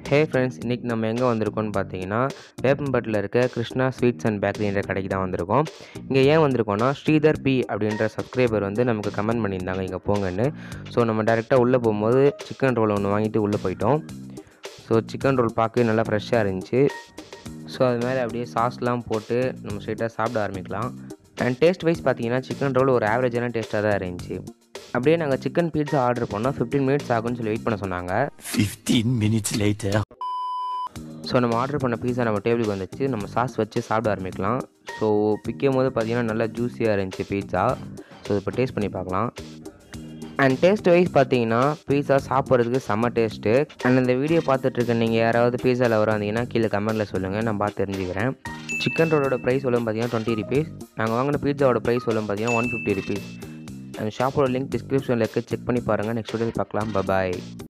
Hey friends இன்றைக்கி நம்ம எங்கே வந்திருக்கோம்னு பார்த்தீங்கன்னா வேப்பம்பட்டில் இருக்க கிருஷ்ணா ஸ்வீட்ஸ் அண்ட் பேக்கரின்ற கடைக்கு தான் வந்திருக்கோம் இங்கே ஏன் வந்திருக்கோம்னா ஸ்ரீதர் பி அப்படின்ற சப்ஸ்கிரைபர் வந்து நமக்கு கமெண்ட் பண்ணியிருந்தாங்க இங்கே போங்கன்னு ஸோ நம்ம டேரெக்டாக உள்ளே போகும்போது சிக்கன் ரோல் ஒன்று வாங்கிட்டு உள்ளே போயிட்டோம் ஸோ சிக்கன் ரோல் பார்க்கவே நல்லா ஃப்ரெஷ்ஷாக இருந்துச்சு ஸோ அது மேலே அப்படியே சாஸ்லாம் போட்டு நம்ம ஸ்ட்ரெயிட்டாக சாப்பிட ஆரம்பிக்கலாம் அண்ட் டேஸ்ட் வைஸ் பார்த்தீங்கன்னா சிக்கன் ரோல் ஒரு ஆவரேஜான டேஸ்ட்டாக தான் இருந்துச்சு அப்படியே நாங்கள் சிக்கன் பீட்சா ஆர்டர் பண்ணோம் ஃபிஃப்டீன் மினிட்ஸ் ஆகும்னு சொல்லி வெயிட் பண்ண சொன்னாங்க 15 minutes later. ஸோ நம்ம ஆர்டர் பண்ண பீஸா நம்ம டேபிளுக்கு வந்துச்சு நம்ம சாஸ் வச்சு சாப்பிட ஆரம்பிக்கலாம் ஸோ பிக்கும் போது பார்த்தீங்கன்னா நல்லா ஜூஸியாக இருந்துச்சு பீட்சா ஸோ இப்போ டேஸ்ட் பண்ணி பார்க்கலாம் அண்ட் டேஸ்ட் வைஸ் பார்த்தீங்கன்னா பீஸா சாப்பிட்றதுக்கு செம்ம டேஸ்ட்டு அண்ட் இந்த வீடியோ பார்த்துட்டு இருக்க நீங்கள் யாராவது பீஸா லவர் வந்தீங்கன்னா கீழே கமெண்ட்டில் சொல்லுங்கள் நான் பார்த்து தெரிஞ்சுக்கிறேன் சிக்கன் ரோலோட ப்ரைஸ் சொல்லும் பார்த்தீங்கன்னா டுவெண்ட்டி ருபீஸ் நாங்கள் வாங்கின பீட்சாவோட ப்ரைஸ் சொல்லும் பார்த்தீங்கன்னா ஒன் ஃபிஃப்டி ருபீஸ் அந்த ஷாப்போட லிங்க் டிஸ்கிரிப்ஷனில் இருக்க செக் பண்ணி பாருங்கள் நெக்ஸ்ட் வீடியோ பார்க்கலாம் பாய்